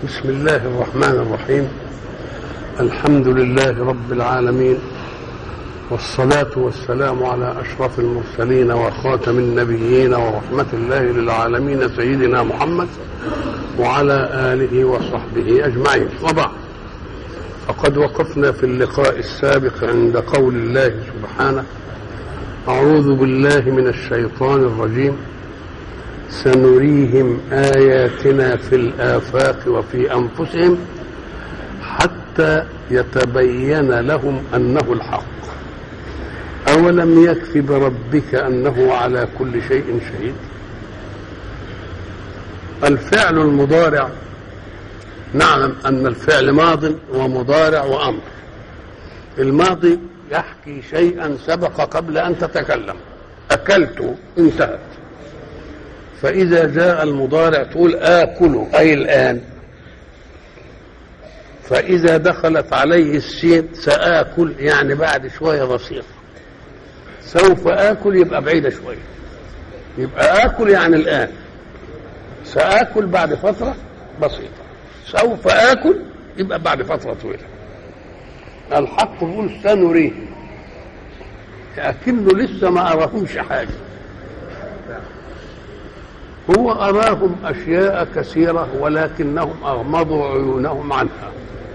بسم الله الرحمن الرحيم الحمد لله رب العالمين والصلاة والسلام على أشرف المرسلين وخاتم النبيين ورحمة الله للعالمين سيدنا محمد وعلى آله وصحبه أجمعين وبعد فقد وقفنا في اللقاء السابق عند قول الله سبحانه أعوذ بالله من الشيطان الرجيم سنريهم آياتنا في الآفاق وفي أنفسهم حتى يتبين لهم أنه الحق أولم يكف بربك أنه على كل شيء شهيد الفعل المضارع نعلم أن الفعل ماض ومضارع وأمر الماضي يحكي شيئا سبق قبل أن تتكلم أكلت انتهت فإذا جاء المضارع تقول آكل أي الآن فإذا دخلت عليه السين سآكل يعني بعد شوية بسيطة سوف آكل يبقى بعيدة شوية يبقى آكل يعني الآن سآكل بعد فترة بسيطة سوف آكل يبقى بعد فترة طويلة الحق يقول سنريه لكنه لسه ما أراهمش حاجة هو أراهم أشياء كثيرة ولكنهم أغمضوا عيونهم عنها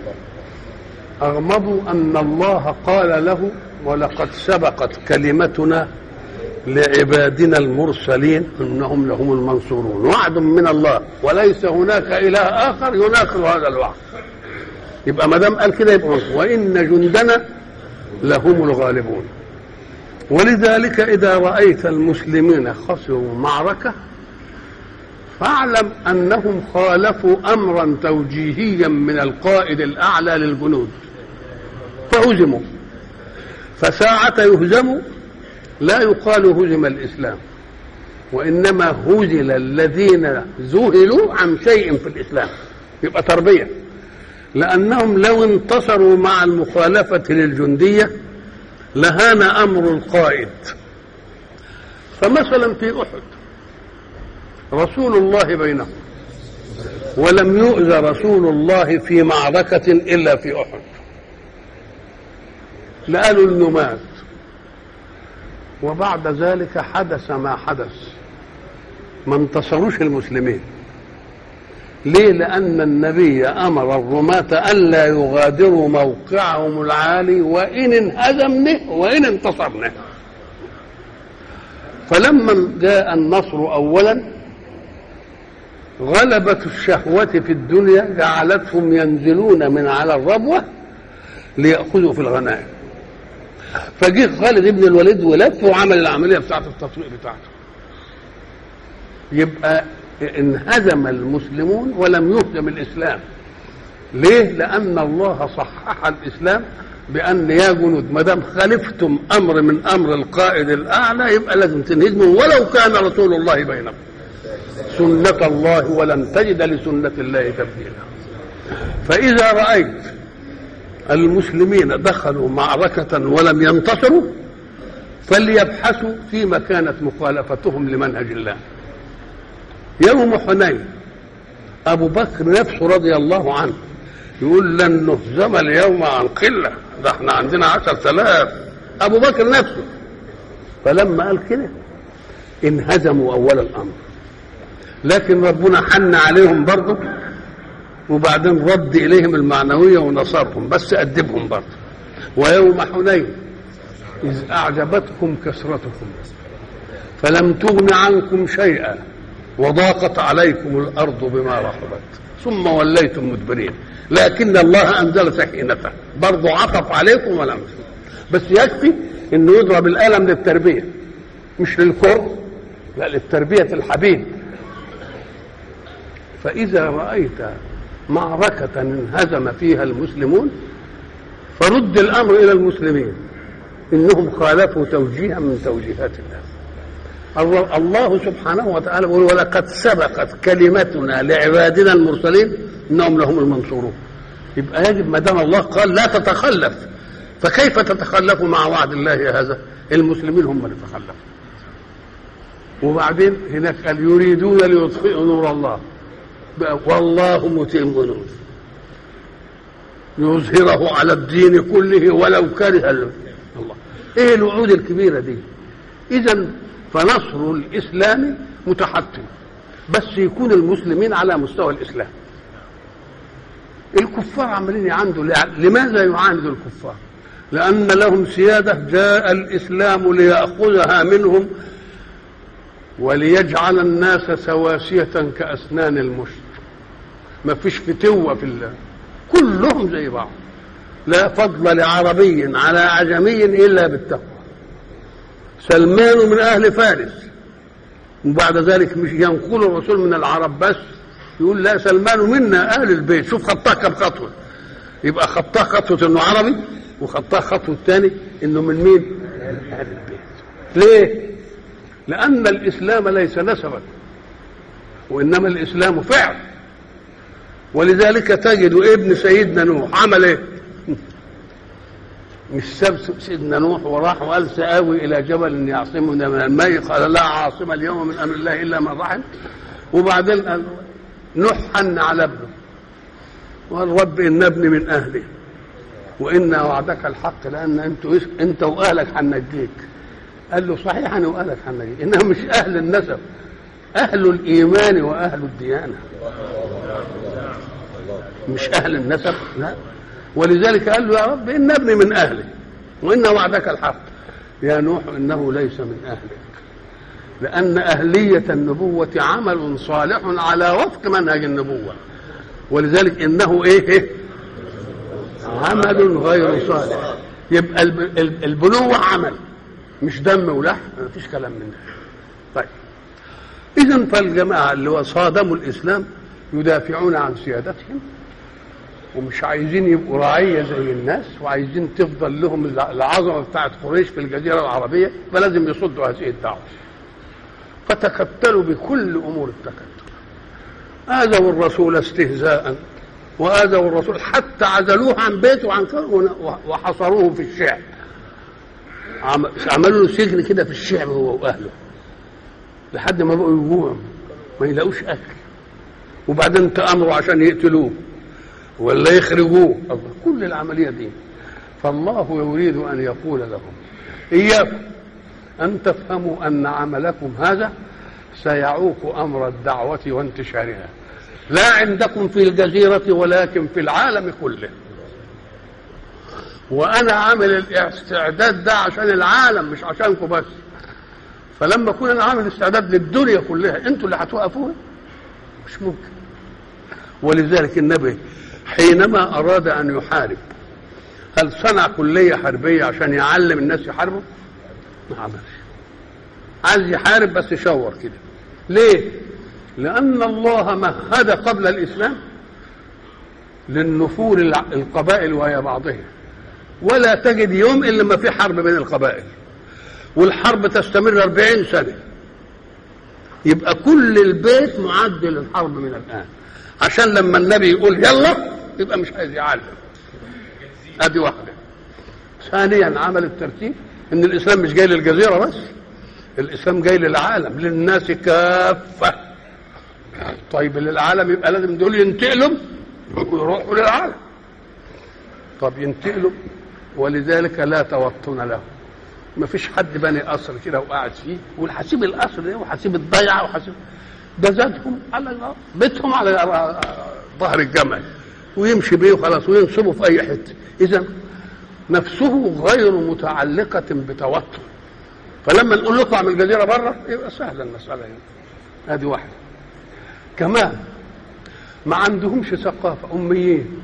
أغمضوا أن الله قال له ولقد سبقت كلمتنا لعبادنا المرسلين انهم لهم المنصورون وعد من الله وليس هناك اله اخر يناقض هذا الوعد يبقى ما دام قال كده يبقى وان جندنا لهم الغالبون ولذلك اذا رايت المسلمين خسروا معركه فاعلم انهم خالفوا امرا توجيهيا من القائد الاعلى للجنود فهزموا فساعة يهزموا لا يقال هزم الإسلام وإنما هزل الذين ذهلوا عن شيء في الإسلام يبقى تربية لأنهم لو انتصروا مع المخالفة للجندية لهان أمر القائد فمثلا في أحد رسول الله بينهم ولم يؤذى رسول الله في معركة إلا في أحد لقالوا انه مات وبعد ذلك حدث ما حدث ما انتصروش المسلمين ليه لان النبي امر الرماة الا يغادروا موقعهم العالي وان انهزمنا وان انتصرنا فلما جاء النصر اولا غلبة الشهوة في الدنيا جعلتهم ينزلون من على الربوة ليأخذوا في الغنائم فجه خالد بن الوليد ولف وعمل العمليه بتاعه التطويق بتاعته يبقى انهزم المسلمون ولم يهزم الاسلام ليه لان الله صحح الاسلام بان يا جنود ما دام خالفتم امر من امر القائد الاعلى يبقى لازم تنهزموا ولو كان رسول الله بينكم سنه الله ولن تجد لسنه الله تبديلا فاذا رايت المسلمين دخلوا معركة ولم ينتصروا فليبحثوا فيما كانت مخالفتهم لمنهج الله يوم حنين أبو بكر نفسه رضي الله عنه يقول لن نهزم اليوم عن قلة ده احنا عندنا عشر ثلاث أبو بكر نفسه فلما قال كده انهزموا أول الأمر لكن ربنا حن عليهم برضه وبعدين رد اليهم المعنويه ونصرهم بس ادبهم برضه ويوم حنين اذ اعجبتكم كثرتكم فلم تغن عنكم شيئا وضاقت عليكم الارض بما رحبت ثم وليتم مدبرين لكن الله انزل سكينته برضه عطف عليكم ولم بس يكفي انه يضرب القلم للتربيه مش للكر لا للتربيه الحبيب فاذا رايت معركة انهزم فيها المسلمون فرد الأمر إلى المسلمين إنهم خالفوا توجيها من توجيهات الله الله سبحانه وتعالى يقول ولقد سبقت كلمتنا لعبادنا المرسلين إنهم لهم المنصورون يبقى يجب ما دام الله قال لا تتخلف فكيف تتخلف مع وعد الله هذا المسلمين هم اللي تخلفوا وبعدين هناك قال يريدون ليطفئوا نور الله بقى والله متم نوره يظهره على الدين كله ولو كره ال- الله ايه الوعود الكبيره دي اذا فنصر الاسلام متحتم بس يكون المسلمين على مستوى الاسلام الكفار عمالين يعاندوا لماذا يعاندوا الكفار لان لهم سياده جاء الاسلام لياخذها منهم وليجعل الناس سواسيه كاسنان المشت ما فيش فتوه في الله كلهم زي بعض لا فضل لعربي على عجمي الا بالتقوى سلمان من اهل فارس وبعد ذلك مش ينقل الرسول من العرب بس يقول لا سلمان منا اهل البيت شوف خطاه كم خطوه يبقى خطاه خطوه انه عربي وخطاه خطوه الثاني انه من مين؟ اهل البيت ليه؟ لان الاسلام ليس نسبا وانما الاسلام فعل ولذلك تجد ابن سيدنا نوح عمل ايه؟ مش ساب سيدنا نوح وراح وقال سآوي إلى جبل يعصمنا من الماء قال لا عاصم اليوم من أمر الله إلا من رحم وبعدين قال نوح حن على ابنه وقال رب إن ابني من أهلي وإن وعدك الحق لأن أنت أنت وأهلك هنجيك قال له صحيح أنا وأهلك هنجيك إنهم مش أهل النسب أهل الإيمان وأهل الديانة مش أهل النسب لا ولذلك قال له يا رب إن ابني من أهلي وإن وعدك الحق يا نوح إنه ليس من أهلك لأن أهلية النبوة عمل صالح على وفق منهج النبوة ولذلك إنه إيه, إيه؟ عمل غير صالح يبقى الب- الب- البلوة عمل مش دم ولحم مفيش كلام من ده طيب إذا فالجماعة اللي صادموا الإسلام يدافعون عن سيادتهم ومش عايزين يبقوا رعية زي الناس وعايزين تفضل لهم العظمة بتاعت قريش في الجزيرة العربية فلازم يصدوا هذه الدعوة فتكتلوا بكل أمور التكتل آذوا الرسول استهزاء وآذوا الرسول حتى عزلوه عن بيته وعن كونه وحصروه في الشعب عم- عملوا له سجن كده في الشعب هو وأهله لحد ما بقوا يجوعوا ما يلاقوش أكل وبعدين تأمروا عشان يقتلوه ولا يخرجوه الله كل العملية دي فالله يريد أن يقول لهم إياكم أن تفهموا أن عملكم هذا سيعوق أمر الدعوة وانتشارها لا عندكم في الجزيرة ولكن في العالم كله وأنا عامل الاستعداد ده عشان العالم مش عشانكم بس فلما أكون أنا عامل استعداد للدنيا كلها أنتوا اللي هتوقفوها مش ممكن ولذلك النبي حينما أراد أن يحارب هل صنع كلية حربية عشان يعلم الناس يحاربوا؟ ما عملش عايز يحارب بس يشور كده ليه؟ لأن الله مهد قبل الإسلام للنفور الع- القبائل وهي بعضها ولا تجد يوم إلا ما في حرب بين القبائل والحرب تستمر أربعين سنة يبقى كل البيت معد للحرب من الآن عشان لما النبي يقول يلا يبقى مش عايز يعلم ادي واحده ثانيا عمل الترتيب ان الاسلام مش جاي للجزيره بس الاسلام جاي للعالم للناس كافه طيب للعالم يبقى لازم دول ينتقلوا ويروحوا للعالم طب ينتقلوا ولذلك لا توطن له ما فيش حد بني قصر كده وقاعد فيه يقول هسيب القصر ده وهسيب الضيعه وهسيب ده زادهم على بيتهم على ظهر الجمل ويمشي بيه وخلاص وينصبه في اي حته اذا نفسه غير متعلقه بتوتر فلما نقول له اطلع من الجزيره بره يبقى سهله المساله هنا ادي واحده كمان ما عندهمش ثقافه اميين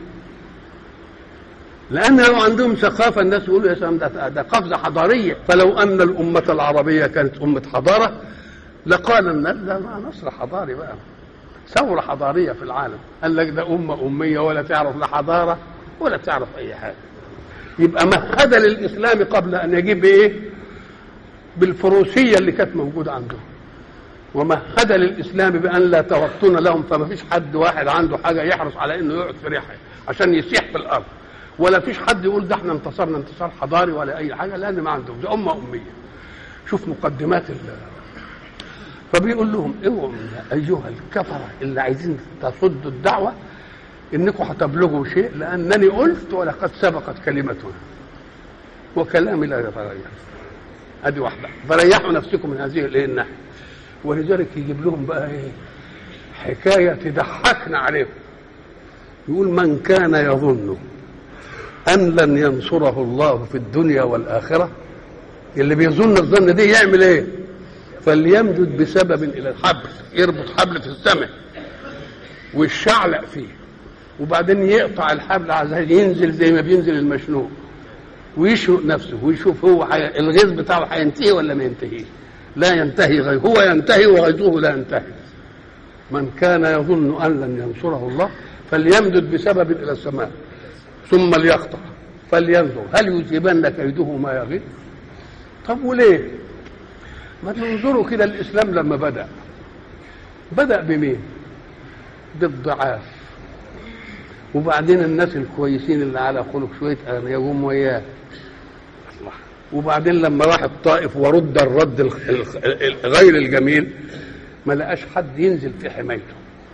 لان لو عندهم ثقافه الناس يقولوا يا سلام ده ده قفزه حضاريه فلو ان الامه العربيه كانت امه حضاره لقال الناس ده ما نصر حضاري بقى ثوره حضاريه في العالم قال لك ده امه اميه ولا تعرف لا حضاره ولا تعرف اي حاجه يبقى مهد للاسلام قبل ان يجيب بايه بالفروسيه اللي كانت موجوده عندهم ومهد للاسلام بان لا توطن لهم فما فيش حد واحد عنده حاجه يحرص على انه يقعد في ريحه عشان يسيح في الارض ولا فيش حد يقول ده احنا انتصرنا انتصار حضاري ولا اي حاجه لان ما عندهم دي امه اميه شوف مقدمات ال- فبيقول لهم اوعوا ايها الكفره اللي عايزين تصدوا الدعوه انكم هتبلغوا شيء لانني قلت ولقد سبقت كلمتنا وكلامي لا يتغير ادي واحده فريحوا نفسكم من هذه الايه الناحيه ولذلك يجيب لهم بقى ايه حكايه تضحكنا عليهم يقول من كان يظن ان لن ينصره الله في الدنيا والاخره اللي بيظن الظن دي يعمل ايه فليمدد بسبب الى الحبل يربط حبل في السماء ويشعلق فيه وبعدين يقطع الحبل عشان ينزل زي ما بينزل المشنوق ويشنق نفسه ويشوف هو حي... الغيظ بتاعه هينتهي ولا ما ينتهيش لا ينتهي غيظ هو ينتهي وغيظه لا ينتهي من كان يظن ان لن ينصره الله فليمدد بسبب الى السماء ثم ليقطع فلينظر هل يجيبن كيده ما يغيظ طب وليه ما تنظروا كده الاسلام لما بدا بدا بمين بالضعاف وبعدين الناس الكويسين اللي على خلق شويه يقوم وياه الله وبعدين لما راح الطائف ورد الرد غير الجميل ما لقاش حد ينزل في حمايته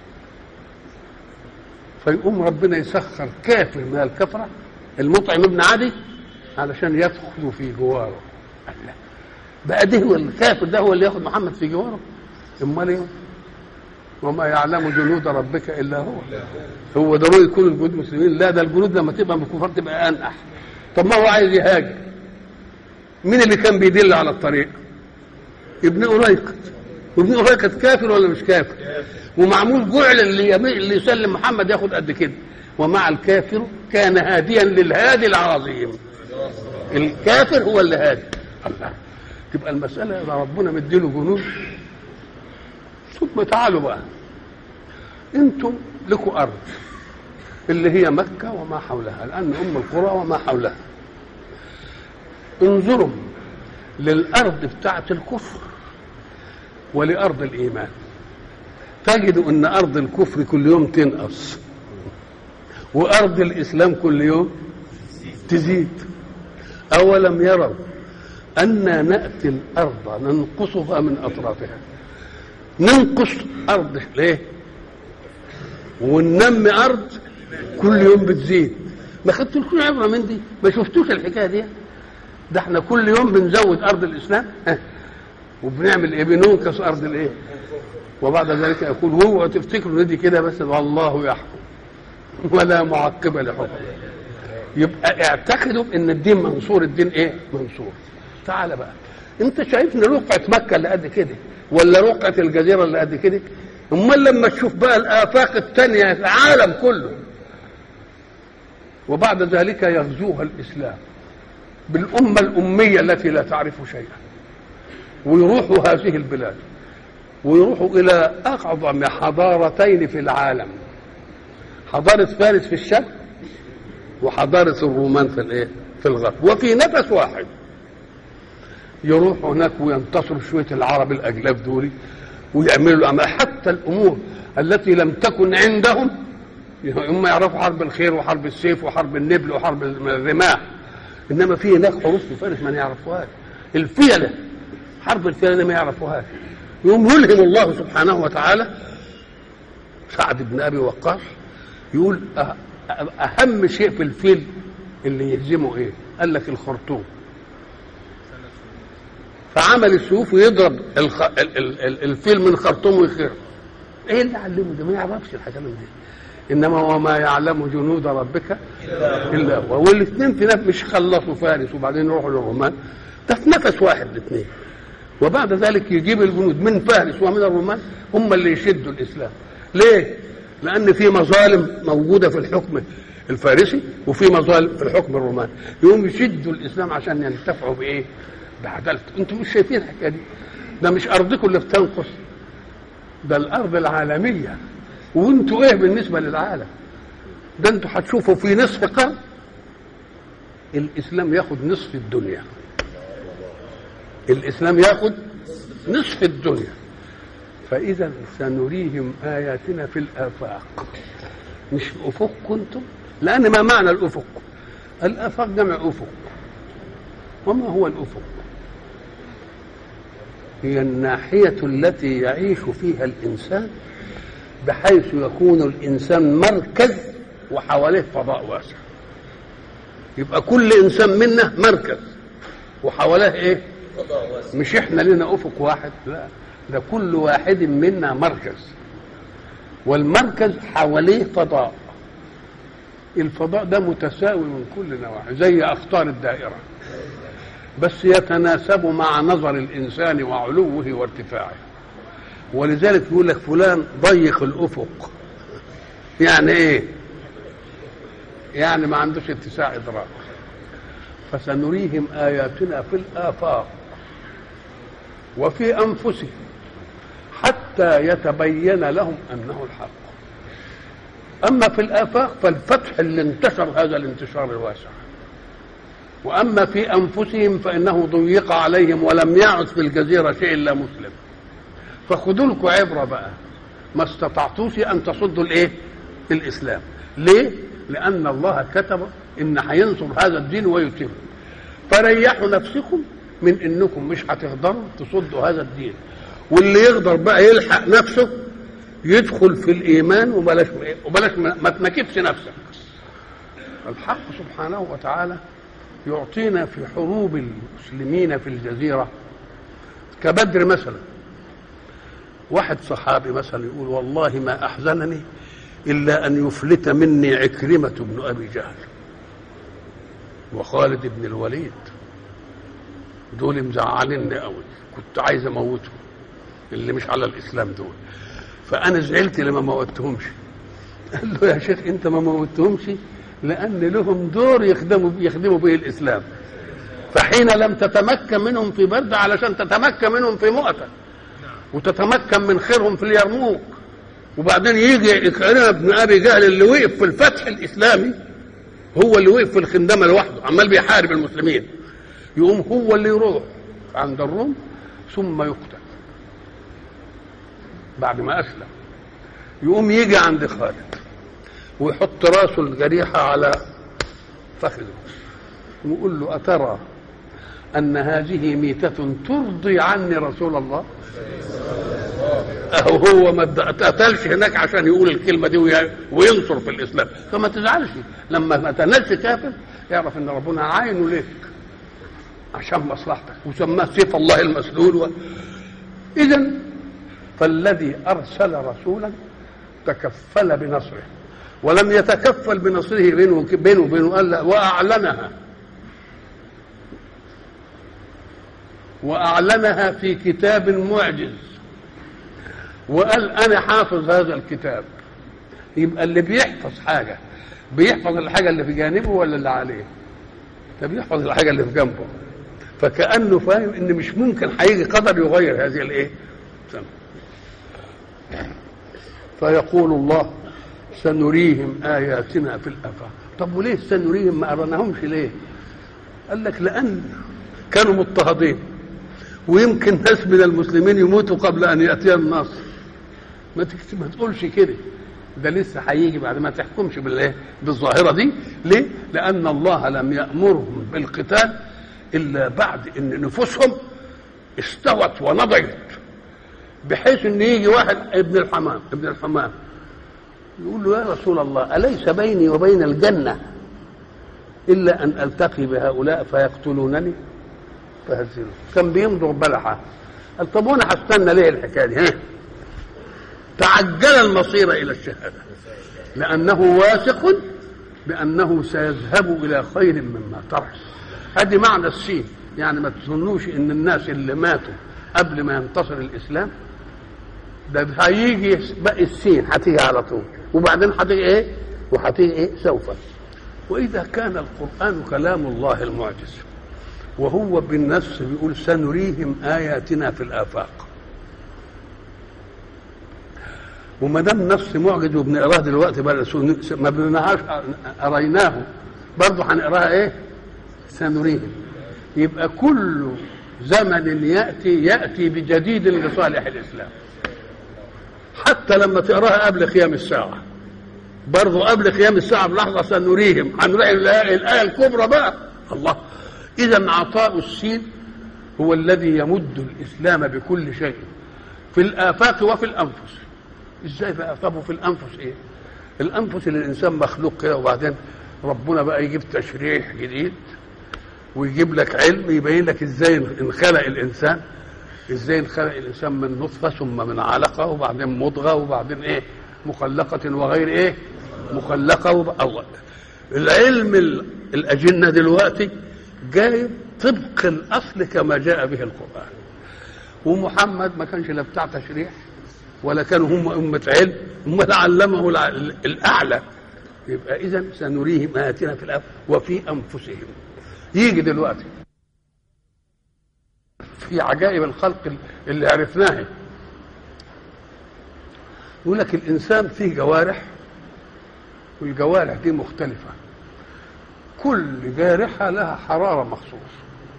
فيقوم ربنا يسخر كافر من الكفره المطعم ابن عدي علشان يدخل في جواره الله بقى ده هو الكافر ده هو اللي ياخد محمد في جواره امال ايه وما يعلم جنود ربك الا هو هو ضروري يكون الجنود مسلمين لا ده الجنود لما تبقى من الكفار تبقى انقح طب ما هو عايز يهاجر مين اللي كان بيدل على الطريق ابن أريقط وابن أريقط كافر ولا مش كافر ومعمول جعل اللي اللي يسلم محمد ياخد قد كده ومع الكافر كان هاديا للهادي العظيم الكافر هو اللي هادي الله تبقى المسألة إذا ربنا مديله جنود ثم تعالوا بقى انتم لكم أرض اللي هي مكة وما حولها لأن أم القرى وما حولها انظروا للأرض بتاعة الكفر ولأرض الإيمان تجدوا أن أرض الكفر كل يوم تنقص وأرض الإسلام كل يوم تزيد أولم يروا أنا نأتي الأرض ننقصها من أطرافها ننقص أرض ليه وننمي أرض كل يوم بتزيد ما خدتوش عبرة من دي ما شفتوش الحكاية دي ده احنا كل يوم بنزود أرض الإسلام ها. وبنعمل ايه بننقص أرض الايه وبعد ذلك يقول هو تفتكروا ان دي كده بس والله يحكم ولا معقب لحكمه يبقى اعتقدوا ان الدين منصور الدين ايه منصور تعال بقى انت شايف ان رقعه مكه اللي قد كده ولا رقعه الجزيره اللي قد كده امال لما تشوف بقى الافاق الثانيه العالم كله وبعد ذلك يغزوها الاسلام بالامه الاميه التي لا تعرف شيئا ويروحوا هذه البلاد ويروحوا الى اعظم حضارتين في العالم حضاره فارس في الشرق وحضاره الرومان في الايه في الغرب وفي نفس واحد يروحوا هناك وينتصروا شويه العرب الاجلاف دول ويعملوا الأعمال حتى الامور التي لم تكن عندهم هم يعرفوا حرب الخير وحرب السيف وحرب النبل وحرب الرماح انما في هناك حروب في فارس ما يعرفوهاش الفيله حرب الفيله ما يعرفوهاش يوم يلهم الله سبحانه وتعالى سعد بن ابي وقاص يقول اهم شيء في الفيل اللي يهزمه ايه قال لك الخرطوم فعمل السيوف ويضرب الخ... ال... ال... ال... الفيل من خرطوم ويخير ايه اللي علمه ده ما يعرفش الحاجات دي انما وما يعلم جنود ربك الا هو والاثنين في نفس مش خلصوا فارس وبعدين يروحوا للرومان ده في نفس واحد الاثنين وبعد ذلك يجيب الجنود من فارس ومن الرومان هم اللي يشدوا الاسلام ليه لان في مظالم موجوده في الحكم الفارسي وفي مظالم في الحكم الروماني يقوم يشدوا الاسلام عشان ينتفعوا بايه بعدلته انتم مش شايفين الحكايه دي ده مش ارضكم اللي بتنقص ده الارض العالميه وانتوا ايه بالنسبه للعالم ده انتوا هتشوفوا في نصف قرن الاسلام ياخد نصف الدنيا الاسلام ياخد نصف الدنيا فاذا سنريهم اياتنا في الافاق مش في افق كنتم لان ما معنى الافق الافاق جمع افق وما هو الافق هي الناحية التي يعيش فيها الإنسان بحيث يكون الإنسان مركز وحواليه فضاء واسع يبقى كل إنسان منا مركز وحواليه إيه مش إحنا لنا أفق واحد لا ده كل واحد منا مركز والمركز حواليه فضاء الفضاء ده متساوي من كل نواحي زي أخطار الدائرة بس يتناسب مع نظر الإنسان وعلوه وارتفاعه ولذلك يقول لك فلان ضيق الأفق يعني إيه يعني ما عندوش اتساع إدراك فسنريهم آياتنا في الآفاق وفي أنفسهم حتى يتبين لهم أنه الحق أما في الآفاق فالفتح اللي انتشر هذا الانتشار الواسع وأما في أنفسهم فإنه ضيق عليهم ولم يعد في الجزيرة شيء إلا مسلم فخذوا لكم عبرة بقى ما استطعتوش أن تصدوا الإيه؟ الإسلام ليه؟ لأن الله كتب إن هينصر هذا الدين ويتم فريحوا نفسكم من إنكم مش هتقدروا تصدوا هذا الدين واللي يقدر بقى يلحق نفسه يدخل في الإيمان وبلاش وبلاش ما تنكبش نفسك الحق سبحانه وتعالى يعطينا في حروب المسلمين في الجزيرة كبدر مثلا واحد صحابي مثلا يقول والله ما أحزنني إلا أن يفلت مني عكرمة بن أبي جهل وخالد بن الوليد دول مزعليني قوي كنت عايز اموتهم اللي مش على الاسلام دول فانا زعلت لما موتهمش قال له يا شيخ انت ما موتهمش لان لهم دور يخدموا يخدموا به الاسلام فحين لم تتمكن منهم في برد علشان تتمكن منهم في مؤتة وتتمكن من خيرهم في اليرموك وبعدين يجي إكرمة بن ابي جهل اللي وقف في الفتح الاسلامي هو اللي وقف في الخندمه لوحده عمال بيحارب المسلمين يقوم هو اللي يروح عند الروم ثم يقتل بعد ما اسلم يقوم يجي عند خالد ويحط راسه الجريحه على فخذه ويقول له اترى ان هذه ميته ترضي عني رسول الله أو هو ما اتقتلش هناك عشان يقول الكلمه دي وينصر في الاسلام فما تزعلش لما ما تنالش كافر يعرف ان ربنا عاينه لك عشان مصلحتك وسماه سيف الله المسلول و... اذا فالذي ارسل رسولا تكفل بنصره ولم يتكفل بنصره بينه بينه وبينه قال لا واعلنها واعلنها في كتاب معجز وقال انا حافظ هذا الكتاب يبقى اللي بيحفظ حاجه بيحفظ الحاجه اللي في جانبه ولا اللي عليه ده بيحفظ الحاجه اللي في جنبه فكانه فاهم ان مش ممكن هيجي قدر يغير هذه الايه فيقول الله سنريهم اياتنا في الافاق طب وليه سنريهم ما ارناهمش ليه قال لك لان كانوا مضطهدين ويمكن ناس من المسلمين يموتوا قبل ان ياتي النصر ما تكتب ما تقولش كده ده لسه هيجي بعد ما تحكمش بالايه بالظاهره دي ليه لان الله لم يامرهم بالقتال الا بعد ان نفوسهم استوت ونضجت بحيث ان يجي واحد ابن الحمام ابن الحمام يقول له يا رسول الله اليس بيني وبين الجنه الا ان التقي بهؤلاء فيقتلونني فهزلوا كان بيمضغ بلحه قال طب وانا هستنى ليه الحكايه دي ها تعجل المصير الى الشهاده لانه واثق بانه سيذهب الى خير مما ترك ادي معنى السين يعني ما تظنوش ان الناس اللي ماتوا قبل ما ينتصر الاسلام ده هيجي باقي السين هتيجي على طول وبعدين هتيجي ايه وهتيجي ايه سوف واذا كان القران كلام الله المعجز وهو بالنفس بيقول سنريهم اياتنا في الافاق وما دام نفس معجز وبنقراه دلوقتي بقى ما بنقراهاش قريناه برضه هنقراها ايه؟ سنريهم يبقى كل زمن ياتي ياتي بجديد لصالح الاسلام حتى لما تقراها قبل قيام الساعه برضه قبل قيام الساعه بلحظه سنريهم هنروح الايه الكبرى بقى الله اذا عطاء السين هو الذي يمد الاسلام بكل شيء في الافاق وفي الانفس ازاي بقى طب وفي الانفس ايه الانفس اللي الانسان مخلوق كده وبعدين ربنا بقى يجيب تشريح جديد ويجيب لك علم يبين لك ازاي انخلق الانسان ازاي انخلق الانسان من نطفه ثم من علقه وبعدين مضغه وبعدين ايه مخلقه وغير ايه مخلقه وب... أو العلم ال- الاجنه دلوقتي جاي طبق الاصل كما جاء به القران ومحمد ما كانش لا بتاع تشريح ولا كانوا هم أمة علم هم علمه الع- الأعلى يبقى إذا سنريهم آياتنا في الأرض وفي أنفسهم يجي دلوقتي في عجائب الخلق اللي عرفناها يقول لك الإنسان فيه جوارح والجوارح دي مختلفة كل جارحة لها حرارة مخصوصة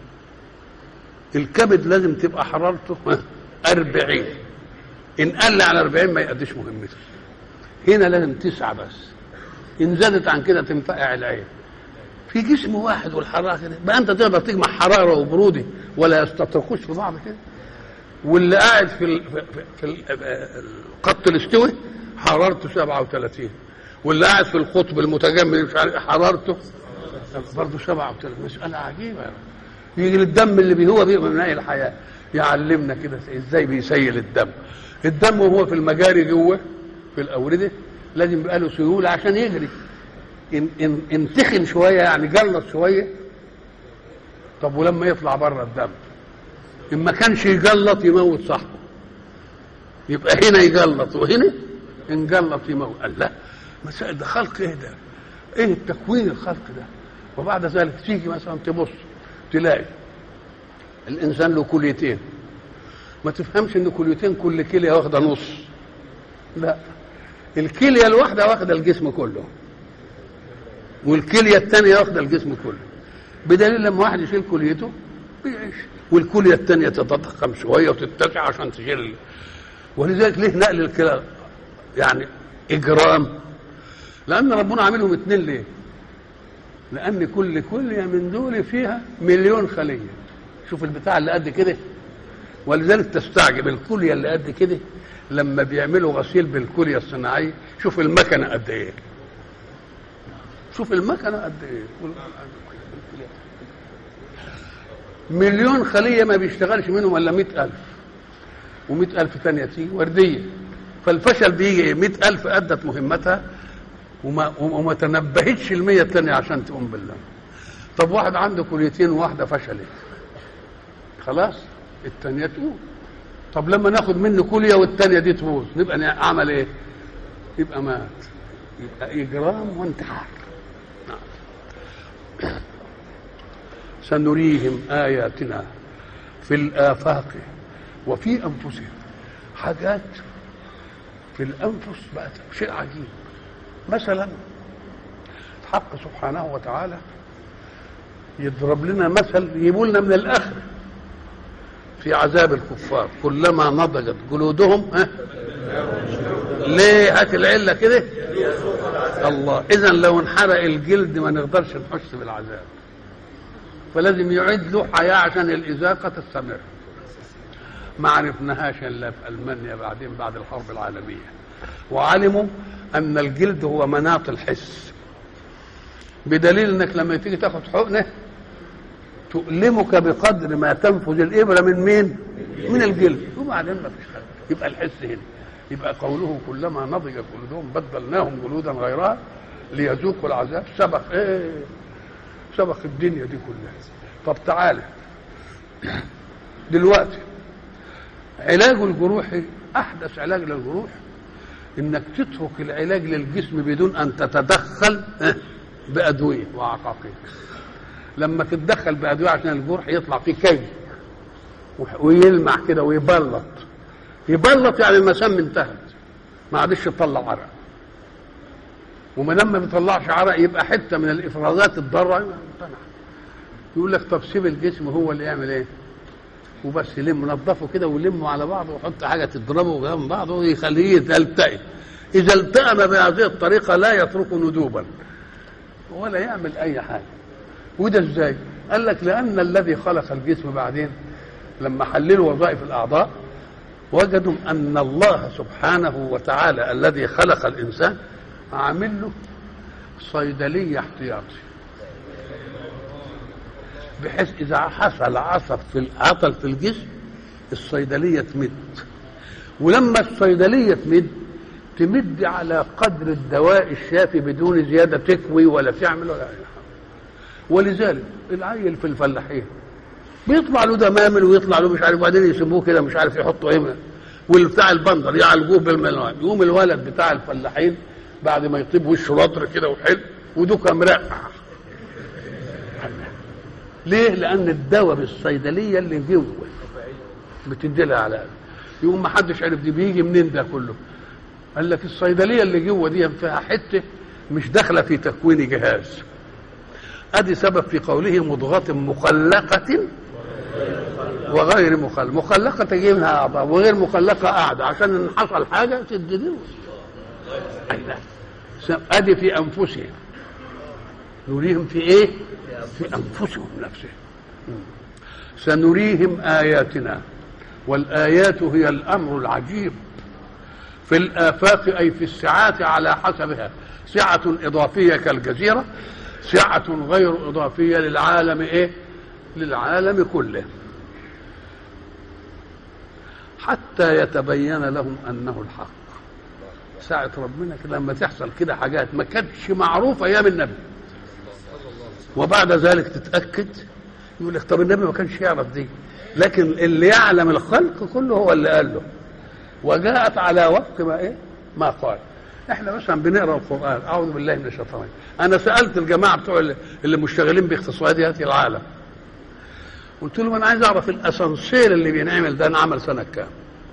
الكبد لازم تبقى حرارته أربعين إن قل على أربعين ما يأديش مهمته هنا لازم تسعة بس إن زادت عن كده تنفقع العين في جسم واحد والحرارة كده بقى أنت تقدر تجمع حرارة وبرودة ولا يستطرقوش في بعض كده واللي قاعد في ال في, في, في القط الاستوي حرارته 37 واللي قاعد في القطب المتجمد مش عارف حرارته برضه 37 مسألة عجيبة يجي الدم اللي بي هو بيبقى من أي الحياة يعلمنا كده ازاي بيسيل الدم الدم وهو في المجاري جوه في الأوردة لازم يبقى له سيولة عشان يجري إن, إن, إن تخن شوية يعني جلط شوية طب ولما يطلع بره الدم إن ما كانش يجلط يموت صاحبه يبقى هنا يجلط وهنا إن جلط يموت قال لا مسائل ده خلق ايه ده؟ ايه التكوين الخلق ده؟ وبعد ذلك تيجي مثلا تبص تلاقي الانسان له كليتين ما تفهمش ان كليتين كل كليه واخده نص لا الكليه الواحده واخده الجسم كله والكليه الثانيه واخده الجسم كله بدليل لما واحد يشيل كليته بيعيش والكليه الثانيه تتضخم شويه وتتسع عشان تشيل ولذلك ليه نقل الكلى يعني اجرام لان ربنا عاملهم اتنين ليه لان كل كليه من دول فيها مليون خليه شوف البتاع اللي قد كده ولذلك تستعجب الكليه اللي قد كده لما بيعملوا غسيل بالكليه الصناعيه شوف المكنه قد ايه شوف المكنه قد ايه مليون خليه ما بيشتغلش منهم الا مئة ألف ومئة ألف تانية تيجي وردية فالفشل بيجي مئة ألف أدت مهمتها وما, وما تنبهتش المية التانية عشان تقوم بالله طب واحد عنده كليتين وواحدة فشلت خلاص التانية تقوم طب لما ناخد منه كلية والتانية دي تبوظ نبقى عمل ايه يبقى مات يبقى إجرام وانتحار نعم. سنريهم آياتنا في الآفاق وفي أنفسهم حاجات في الأنفس بقت شيء عجيب مثلا الحق سبحانه وتعالى يضرب لنا مثل يجيبوا لنا من الآخر في عذاب الكفار كلما نضجت جلودهم ها ليه هات العله كده الله اذا لو انحرق الجلد ما نقدرش نحس بالعذاب فلازم يعيد له حياه عشان الازاقه تستمر ما عرفناهاش الا في المانيا بعدين بعد الحرب العالميه وعلموا ان الجلد هو مناط الحس بدليل انك لما تيجي تاخد حقنه تؤلمك بقدر ما تنفذ الابره من مين؟ من الجلد وبعدين ما فيش حاجه يبقى الحس هنا يبقى قوله كلما نضج جلودهم بدلناهم جلودا غيرها ليذوقوا العذاب سبق ايه سبق الدنيا دي كلها طب تعالى دلوقتي علاج الجروح احدث علاج للجروح انك تترك العلاج للجسم بدون ان تتدخل بادويه وعقاقير لما تتدخل بادويه عشان الجرح يطلع فيه كي ويلمع كده ويبلط يبلط يعني المسام انتهت ما عادش يطلع عرق وما دام ما بيطلعش عرق يبقى حته من الافرازات الضاره امتنع يقول لك طب سيب الجسم هو اللي يعمل ايه وبس يلم نظفه كده ويلمه على بعضه ويحط حاجه تضربه جنب بعضه ويخليه يلتئم اذا التئم بهذه الطريقه لا يترك ندوبا ولا يعمل اي حاجه وده ازاي قال لك لان الذي خلق الجسم بعدين لما حللوا وظائف الاعضاء وجدوا ان الله سبحانه وتعالى الذي خلق الانسان عامل له صيدليه احتياطي بحيث اذا حصل عصب في عطل في الجسم الصيدليه تمد ولما الصيدليه تمد تمد على قدر الدواء الشافي بدون زياده تكوي ولا تعمل ولا أي حاجه ولذلك العيل في الفلاحين بيطلع له دمامل ويطلع له مش عارف وبعدين يسيبوه كده مش عارف يحطوا ايه والبتاع البندر يعالجوه بالملوان يقوم الولد بتاع الفلاحين بعد ما يطيب وشه رطر كده وحلو ودوكا مرقع ليه؟ لأن الدواء بالصيدلية اللي جوه بتدي لها على يقوم ما حدش عرف دي بيجي منين ده كله قال لك الصيدلية اللي جوه دي فيها حتة مش داخلة في تكوين جهاز ادي سبب في قوله مضغة مخلقة وغير مخلقة مخلقة تجي منها أعضاء وغير مخلقة قاعدة عشان إن حصل حاجة تدي ادي في انفسهم نريهم في ايه في انفسهم نفسهم سنريهم اياتنا والايات هي الامر العجيب في الافاق اي في السعات على حسبها سعه اضافيه كالجزيره سعه غير اضافيه للعالم ايه للعالم كله حتى يتبين لهم انه الحق ساعة ربنا كده لما تحصل كده حاجات ما كانتش معروفة أيام النبي وبعد ذلك تتأكد يقول لك طب النبي ما كانش يعرف دي لكن اللي يعلم الخلق كله هو اللي قال له وجاءت على وفق ما ايه ما قال احنا مثلا بنقرا القران اعوذ بالله من الشيطان انا سالت الجماعه بتوع اللي مشتغلين باقتصاديات العالم قلت لهم انا عايز اعرف الاسانسير اللي بينعمل ده انعمل سنه كام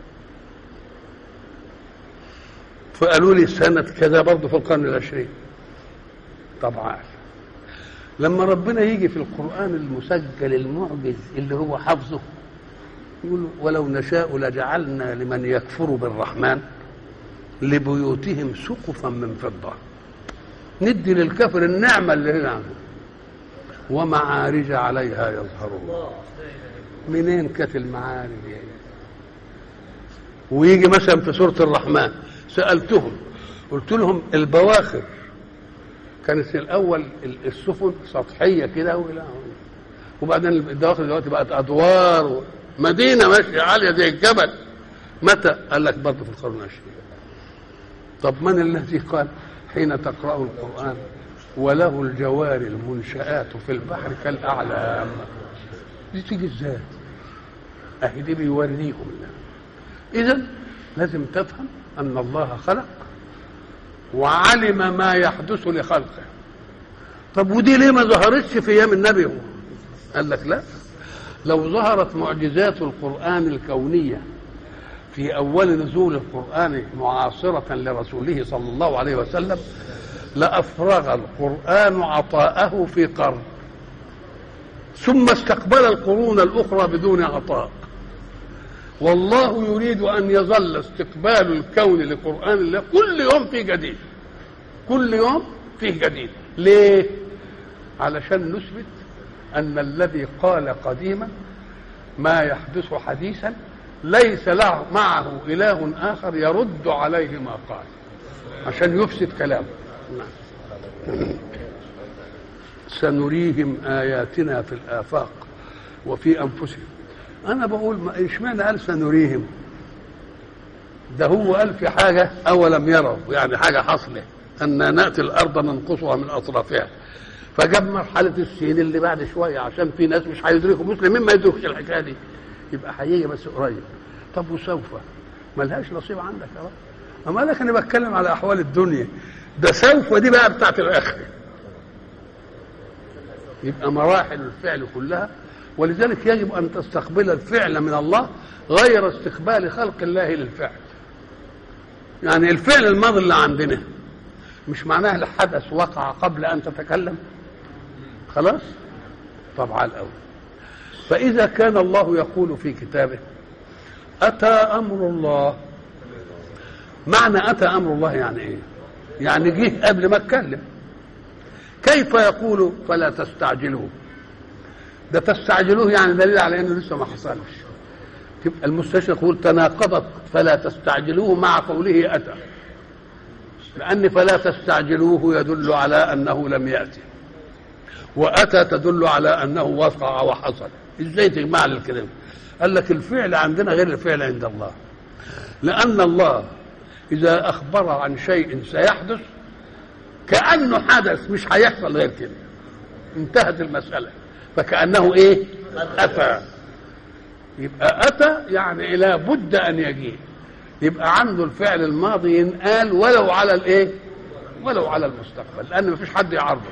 فقالوا لي سنة كذا برضه في القرن العشرين طبعا لما ربنا يجي في القرآن المسجل المعجز اللي هو حفظه يقول ولو نشاء لجعلنا لمن يكفر بالرحمن لبيوتهم سقفا من فضة ندي للكافر النعمة اللي هنا عنه ومعارج عليها يظهرون منين كانت المعارج يعني ويجي مثلا في سورة الرحمن سألتهم قلت لهم البواخر كانت الأول السفن سطحية كده وبعدين البواخر دلوقتي بقت أدوار مدينة ماشية عالية زي الجبل متى؟ قال لك برضه في القرن العشرين طب من الذي قال حين تقرأ القرآن وله الجوار المنشآت في البحر كالأعلام دي تيجي ازاي؟ أهي دي بيوريهم إذا لازم تفهم أن الله خلق وعلم ما يحدث لخلقه طب ودي ليه ما ظهرتش في أيام النبي قال لك لا لو ظهرت معجزات القرآن الكونية في أول نزول القرآن معاصرة لرسوله صلى الله عليه وسلم لأفرغ القرآن عطاءه في قرن ثم استقبل القرون الأخرى بدون عطاء والله يريد أن يظل استقبال الكون لقرآن الله كل يوم فيه جديد كل يوم فيه جديد ليه؟ علشان نثبت أن الذي قال قديما ما يحدث حديثا ليس له معه إله آخر يرد عليه ما قال عشان يفسد كلامه سنريهم آياتنا في الآفاق وفي أنفسهم أنا بقول ما اشمعنى قال سنريهم ده هو قال في حاجة أولم يروا يعني حاجة حصلت أن نأتي الأرض ننقصها من أطرافها فجاب مرحلة السين اللي بعد شوية عشان في ناس مش هيدركوا مسلمين ما يدركش الحكاية دي يبقى هيجي بس قريب طب وسوف ملهاش نصيب عندك يا رب أما لك أنا بتكلم على أحوال الدنيا ده سوف دي بقى بتاعت الآخر يبقى مراحل الفعل كلها ولذلك يجب أن تستقبل الفعل من الله غير استقبال خلق الله للفعل يعني الفعل الماضي اللي عندنا مش معناه الحدث وقع قبل أن تتكلم خلاص طبعا الأول فإذا كان الله يقول في كتابه أتى أمر الله معنى أتى أمر الله يعني إيه يعني جه قبل ما اتكلم كيف يقول فلا تستعجلوه ده تستعجلوه يعني دليل على انه لسه ما حصلش تبقى المستشرق يقول تناقضت فلا تستعجلوه مع قوله أتى لأن فلا تستعجلوه يدل على أنه لم يأتي وأتى تدل على أنه وقع وحصل إزاي تجمع الكلام قال لك الفعل عندنا غير الفعل عند الله لأن الله إذا أخبر عن شيء سيحدث كأنه حدث مش هيحصل غير كده انتهت المسألة فكأنه إيه أتى يبقى أتى يعني لا بد أن يجيء يبقى عنده الفعل الماضي ينقال ولو على الإيه ولو على المستقبل لأن مفيش حد يعرضه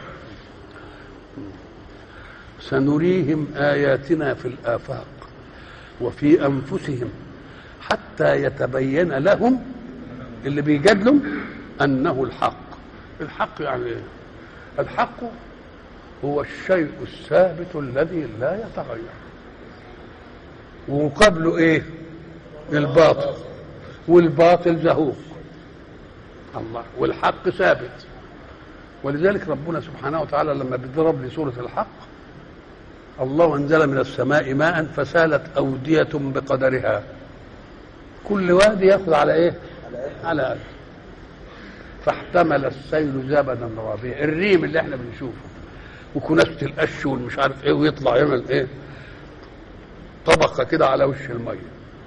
سنريهم آياتنا في الآفاق وفي أنفسهم حتى يتبين لهم اللي بيجادلوا أنه الحق الحق يعني إيه؟ الحق هو الشيء الثابت الذي لا يتغير ومقابله ايه الباطل والباطل زهوق الله والحق ثابت ولذلك ربنا سبحانه وتعالى لما بيضرب لي سوره الحق الله انزل من السماء ماء فسالت اوديه بقدرها كل وادي ياخذ على ايه على قد فاحتمل السيل زبدا رابيا الريم اللي احنا بنشوفه وكناسه القش والمش عارف ايه ويطلع يعمل ايه طبقه كده على وش الميه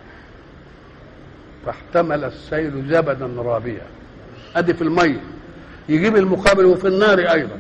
فاحتمل السيل زبدا رابيا ادي في الميه يجيب المقابل وفي النار ايضا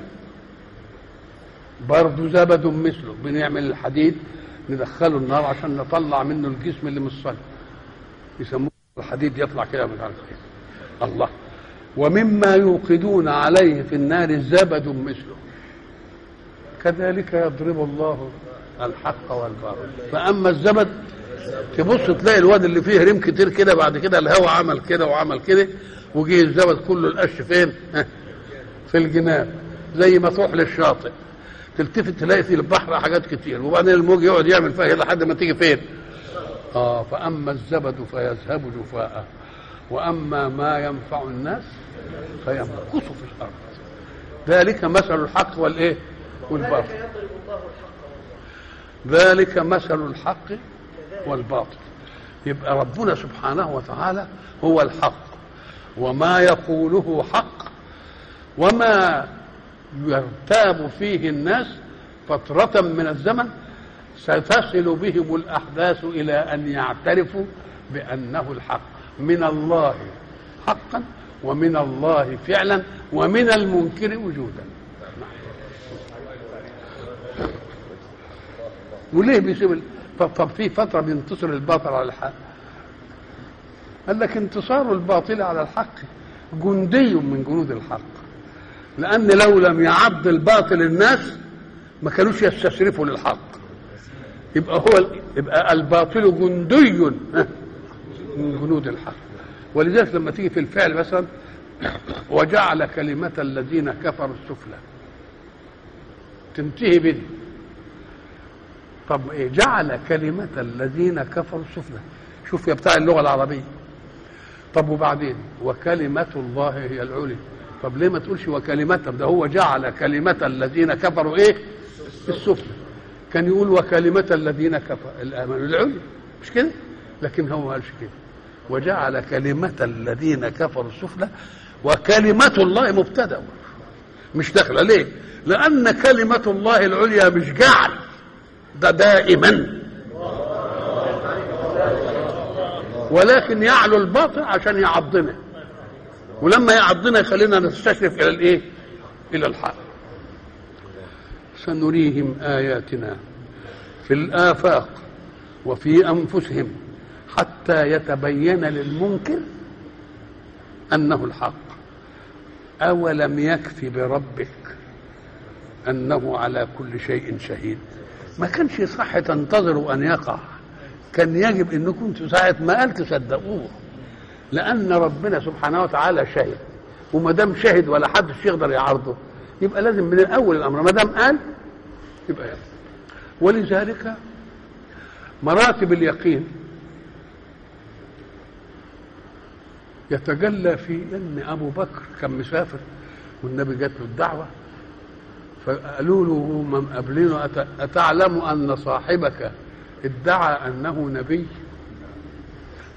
برضه زبد مثله بنعمل الحديد ندخله النار عشان نطلع منه الجسم اللي مش صلب يسموه الحديد يطلع كده مش عارف ايه الله ومما يوقدون عليه في النار زبد مثله كذلك يضرب الله الحق والباطل فاما الزبد تبص تلاقي الواد اللي فيه ريم كتير كده بعد كده الهواء عمل كده وعمل كده وجه الزبد كله القش فين في الجناب زي ما تروح للشاطئ تلتفت تلاقي في البحر حاجات كتير وبعدين الموج يقعد يعمل فيها لحد ما تيجي فين اه فاما الزبد فيذهب جفاء واما ما ينفع الناس فيمكث في الارض ذلك مثل الحق والايه والباطل ذلك مثل الحق والباطل يبقى ربنا سبحانه وتعالى هو الحق وما يقوله حق وما يرتاب فيه الناس فترة من الزمن ستصل بهم الأحداث إلى أن يعترفوا بأنه الحق من الله حقا ومن الله فعلا ومن المنكر وجودا وليه بيسيب طب, طب في فتره بينتصر الباطل على الحق قال لك انتصار الباطل على الحق جندي من جنود الحق لان لو لم يعض الباطل الناس ما كانوش يستشرفوا للحق يبقى هو يبقى الباطل جندي من جنود الحق ولذلك لما تيجي في الفعل مثلا وجعل كلمة الذين كفروا السفلى تنتهي بدي طب ايه جعل كلمة الذين كفروا السفلى شوف يا بتاع اللغة العربية طب وبعدين وكلمة الله هي العليا طب ليه ما تقولش وكلمة ده هو جعل كلمة الذين كفروا ايه السفلى كان يقول وكلمة الذين كفروا الامن العليا مش كده لكن هو ما قالش كده وجعل كلمة الذين كفروا السفلى وكلمة الله مبتدأ مش داخلة ليه؟ لأن كلمة الله العليا مش جعل ده دائما ولكن يعلو الباطل عشان يعضنا ولما يعضنا يخلينا نستشرف الى الايه الى الحق سنريهم اياتنا في الافاق وفي انفسهم حتى يتبين للمنكر انه الحق اولم يكف بربك انه على كل شيء شهيد ما كانش صح تنتظروا ان يقع كان يجب انكم انتوا ساعه ما قال تصدقوه لان ربنا سبحانه وتعالى شهد وما دام شهد ولا حدش يقدر يعارضه يبقى لازم من الاول الامر ما دام قال يبقى يلا ولذلك مراتب اليقين يتجلى في ان ابو بكر كان مسافر والنبي جات له الدعوه فقالوا له هم قابلينه أتعلم ان صاحبك ادعى انه نبي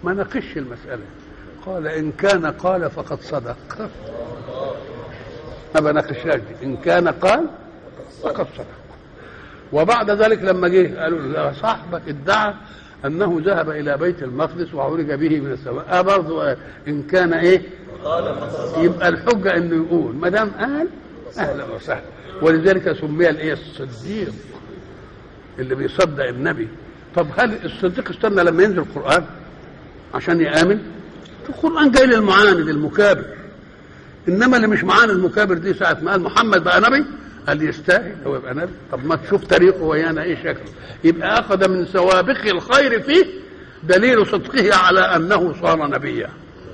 ما ناقش المسألة قال إن كان قال فقد صدق ما بناقشهاش دي إن كان قال فقد صدق وبعد ذلك لما جه قالوا له صاحبك ادعى انه ذهب الى بيت المقدس وعرج به من السماء اه برضه ان كان ايه يبقى الحجه انه يقول ما دام قال اهلا وسهلا ولذلك سمي الايه الصديق اللي بيصدق النبي طب هل الصديق استنى لما ينزل القران عشان يامن القران جاي للمعاند المكابر انما اللي مش معاند المكابر دي ساعه ما قال محمد بقى نبي هل يستاهل هو يبقى نبي طب ما تشوف تاريخه ويانا ايه شكله يبقى اخذ من سوابق الخير فيه دليل صدقه على انه صار نبيا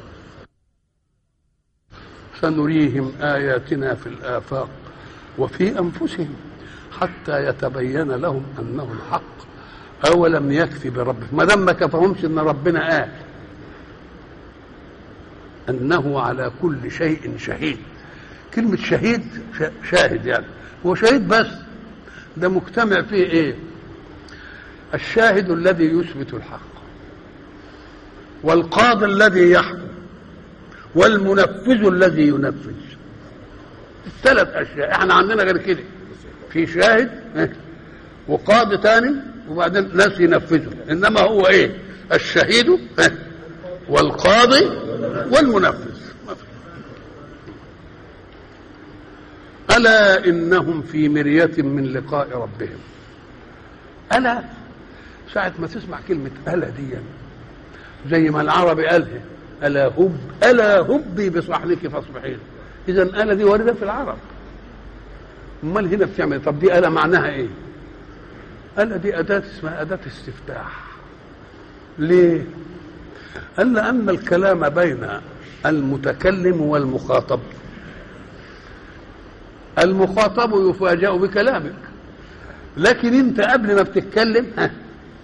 سنريهم اياتنا في الافاق وفي انفسهم حتى يتبين لهم انه الحق اولم يكفي بربك ما دام ما كفهمش ان ربنا قال انه على كل شيء شهيد كلمة شهيد شاهد يعني هو شهيد بس ده مجتمع فيه ايه الشاهد الذي يثبت الحق والقاضي الذي يحكم والمنفذ الذي ينفذ الثلاث اشياء احنا عندنا غير كده في شاهد وقاضي تاني وبعدين ناس ينفذوا انما هو ايه الشهيد والقاضي والمنفذ ألا إنهم في مرية من لقاء ربهم ألا ساعة ما تسمع كلمة ألا دي زي ما العربي قالها ألا هب ألا هبي بصحنك فاصبحين إذا ألا دي واردة في العرب أمال هنا بتعمل طب دي ألا معناها إيه؟ ألا دي أداة اسمها أداة استفتاح ليه؟ قال لأن الكلام بين المتكلم والمخاطب المخاطب يفاجأ بكلامك لكن انت قبل ما بتتكلم ها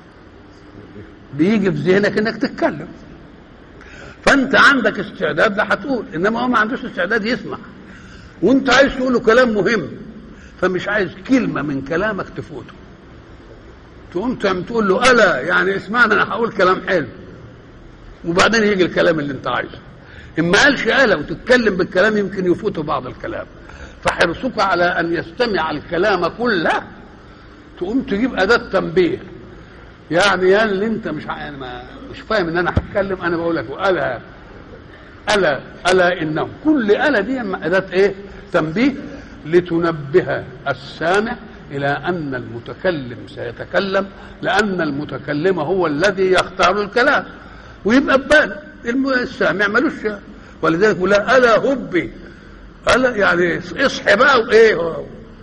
بيجي في ذهنك انك تتكلم فانت عندك استعداد لا هتقول انما هو ما عندوش استعداد يسمع وانت عايز تقول له كلام مهم فمش عايز كلمه من كلامك تفوته تقوم تقول له الا يعني اسمعنا انا هقول كلام حلو وبعدين يجي الكلام اللي انت عايزه ان ما قالش الا وتتكلم بالكلام يمكن يفوته بعض الكلام فحرصك على ان يستمع الكلام كله تقوم تجيب اداه تنبيه يعني يا اللي انت مش يعني ما مش فاهم ان انا هتكلم انا بقول لك الا الا الا انه كل الا دي اداه ايه تنبيه لتنبه السامع الى ان المتكلم سيتكلم لان المتكلم هو الذي يختار الكلام ويبقى ببال السامع ملوش ولذلك يقول الا هبي الا يعني اصحي بقى وايه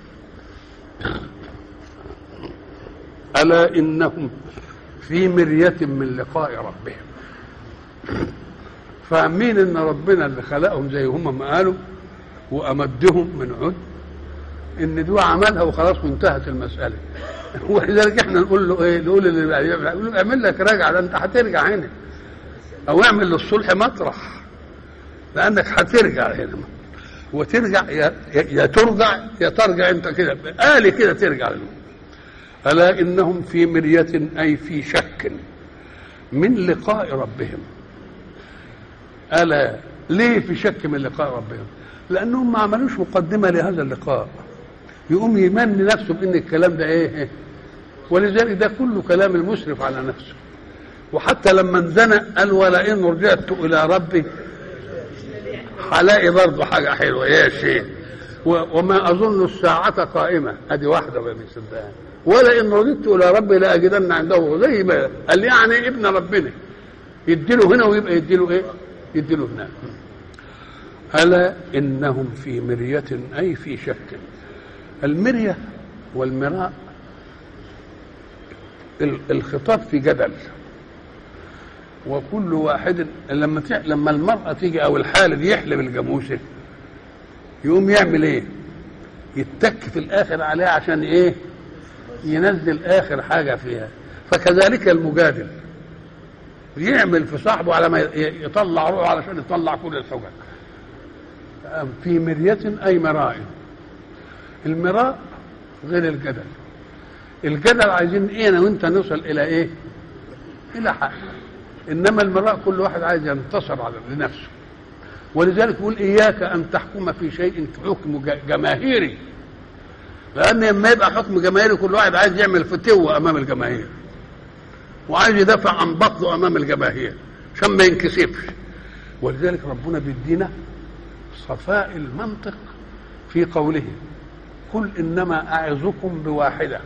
الا انهم في مرية من لقاء ربهم فاهمين ان ربنا اللي خلقهم زي هم ما قالوا وامدهم من عد ان دو عملها وخلاص وانتهت المساله ولذلك احنا نقول له ايه نقول اللي نقول له اعمل لك راجع ده انت هترجع هنا او اعمل للصلح مطرح لانك هترجع هنا وترجع يا, يا ترجع يا ترجع انت كده آلي كده ترجع له ألا إنهم في مرية أي في شك من لقاء ربهم ألا ليه في شك من لقاء ربهم لأنهم ما عملوش مقدمة لهذا اللقاء يقوم يمني نفسه بأن الكلام ده إيه ولذلك ده كله كلام المسرف على نفسه وحتى لما انزنق قال ولئن رجعت إلى ربي هلاقي برضه حاجة حلوة يا شيخ وما أظن الساعة قائمة أدي واحدة ما بيصدقها ولا إن رددت إلى ربي لأجدن عنده زي ما قال يعني ابن ربنا يديله هنا ويبقى يديله إيه؟ يديله هناك ألا إنهم في مرية أي في شك المرية والمراء الخطاب في جدل وكل واحد لما لما المرأة تيجي أو الحالل يحلب الجاموسة يقوم يعمل إيه؟ يتك في الآخر عليها عشان إيه؟ ينزل آخر حاجة فيها فكذلك المجادل يعمل في صاحبه على ما يطلع روحه علشان يطلع كل الحجج في مرية أي مراء المراء غير الجدل الجدل عايزين ايه انا وانت نوصل الى ايه الى حق انما المراء كل واحد عايز ينتصر على لنفسه ولذلك يقول اياك ان تحكم في شيء حكم ج- جماهيري لان لما يبقى حكم جماهيري كل واحد عايز يعمل فتوه امام الجماهير وعايز يدافع عن بطنه امام الجماهير عشان ما ينكسفش ولذلك ربنا بيدينا صفاء المنطق في قوله قل انما اعظكم بواحده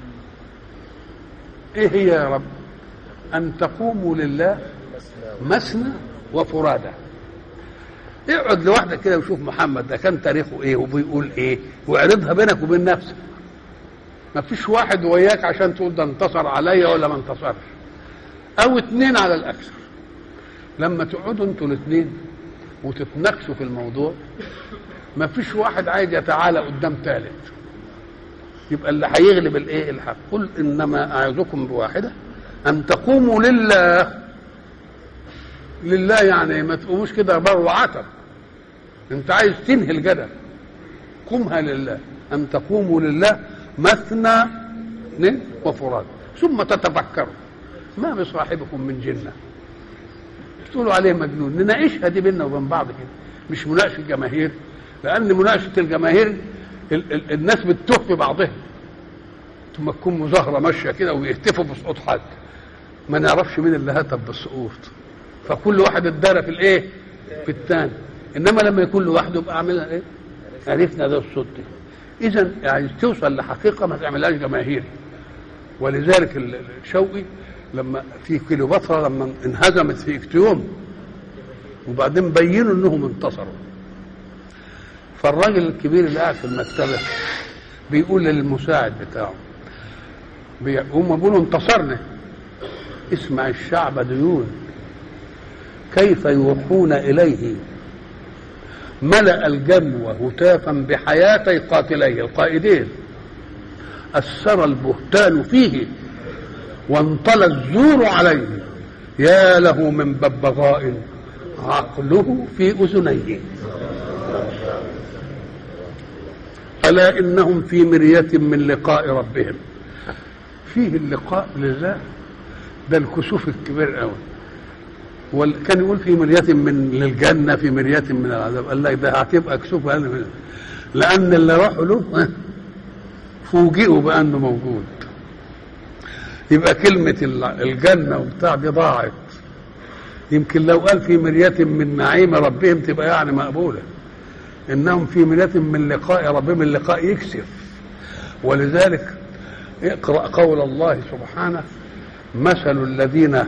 ايه هي يا رب ان تقوموا لله مثنى وفرادى اقعد لوحدك كده وشوف محمد ده كان تاريخه ايه وبيقول ايه واعرضها بينك وبين نفسك ما فيش واحد وياك عشان تقول ده انتصر عليا ولا ما انتصرش او اتنين على الاكثر لما تقعدوا انتوا الاثنين وتتناقشوا في الموضوع ما فيش واحد عايز يتعالى قدام ثالث يبقى اللي هيغلب الايه الحق قل انما اعظكم بواحده ان تقوموا لله لله يعني ما تقوموش كده بر وعتب انت عايز تنهي الجدل قومها لله ان تقوموا لله مثنى اثنين وفراد ثم تتفكروا ما بصاحبكم من جنه تقولوا عليه مجنون نناقشها دي بيننا وبين بعض كده مش مناقشه جماهير لان مناقشه الجماهير ال- ال- الناس بتتوه في بعضها ثم تكون مظاهره ماشيه كده ويهتفوا بسقوط حد ما نعرفش مين اللي هتف بالسقوط فكل واحد اتدارى في الايه في الثاني انما لما يكون لوحده يبقى عاملها ايه عرفنا ده الصوت ده اذا عايز توصل لحقيقه ما تعملهاش جماهيري ولذلك ال- ال- الشوقي لما في كليوباترا لما انهزمت في اكتيوم وبعدين بينوا انهم انتصروا فالراجل الكبير اللي قاعد في المكتبه بيقول للمساعد بتاعه بي- هم بيقولوا انتصرنا اسمع الشعب ديون كيف يوحون اليه ملأ الجو هتافا بحياتي قاتليه القائدين أثر البهتان فيه وانطلى الزور عليه يا له من ببغاء عقله في أذنيه ألا إنهم في مرية من لقاء ربهم فيه اللقاء لله ده الكسوف الكبير قوي وكان يقول في مرية من للجنة في مرية من العذاب قال لك ده هتبقى كسوف أقل من لأن اللي راحوا له فوجئوا بأنه موجود يبقى كلمة الجنة وبتاع دي ضاعت يمكن لو قال في مرية من نعيم ربهم تبقى يعني مقبولة إنهم في مرية من لقاء ربهم اللقاء يكسف ولذلك اقرأ قول الله سبحانه مثل الذين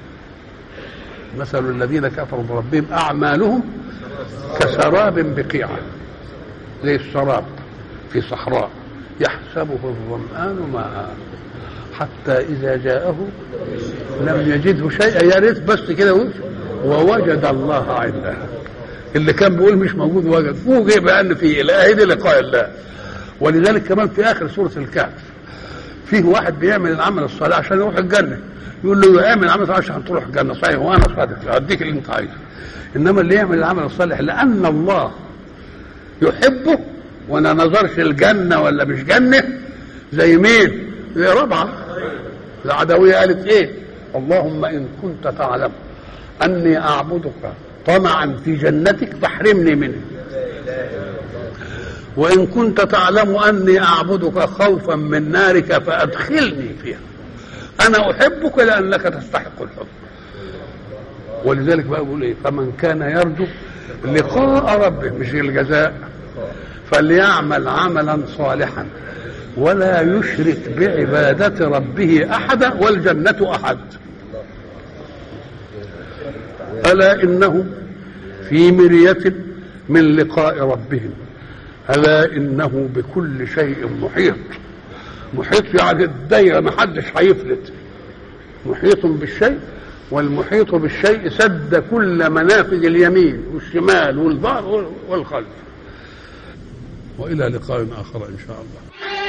مثل الذين كفروا بربهم أعمالهم كسراب بقيعة زي السراب في صحراء يحسبه الظمآن ماء حتى إذا جاءه لم يجده شيئا يا ريت بس كده وجه ووجد الله عنده اللي كان بيقول مش موجود وجد فوجئ بأن في إله دي لقاء الله ولذلك كمان في آخر سورة الكهف فيه واحد بيعمل العمل الصالح عشان يروح الجنة يقول له اعمل العمل الصالح عشان تروح الجنة صحيح وأنا صادق أديك اللي أنت عايزه إنما اللي يعمل العمل الصالح لأن الله يحبه وانا نظرش الجنة ولا مش جنة زي مين زي ربعة العدوية قالت ايه اللهم ان كنت تعلم اني اعبدك طمعا في جنتك فاحرمني منه وان كنت تعلم اني اعبدك خوفا من نارك فادخلني فيها انا احبك لانك تستحق الحب ولذلك بقى بقول ايه فمن كان يرجو لقاء ربه مش الجزاء فليعمل عملا صالحا ولا يشرك بعبادة ربه أحدا والجنة أحد ألا إنهم في مرية من لقاء ربهم ألا إنه بكل شيء محيط محيط يعني الدايرة ما حدش هيفلت محيط بالشيء والمحيط بالشيء سد كل منافذ اليمين والشمال والظهر والخلف والى لقاء اخر ان شاء الله